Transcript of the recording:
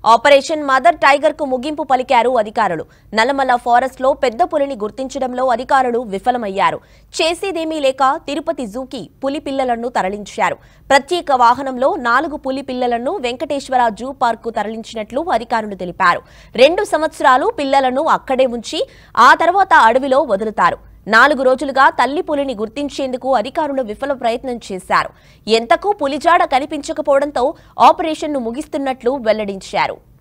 operation mother tiger కు ముగింపు పలికారు అధికారులు నల్లమల్ల ఫారెస్ట్ లో పెద్ద పులిని గుర్తించడంలో అధికారులు విఫలమయ్యారు చేసేదేమీ లేక తిరుపతి జూకి పులి పిల్లలను తరలించారు ప్రత్యేక వాహనంలో నాలుగు పులి పిల్లలను వెంకటేశ్వర జూ పార్క్ కు తరలించినట్లు అధికారులు తెలిపారు రెండు సంవత్సరాలు పిల్లలను అక్కడే ఉంచి ఆ తర్వాత అడవిలో వదులుతారు నాలుగు రోజులుగా తల్లి పులిని గుర్తించేందుకు అధికారులు విఫల ప్రయత్నం చేశారు ఎంతకు పులిజాడ కనిపించకపోవడంతో ఆపరేషన్ను ముగిస్తున్నట్లు వెల్లడించారు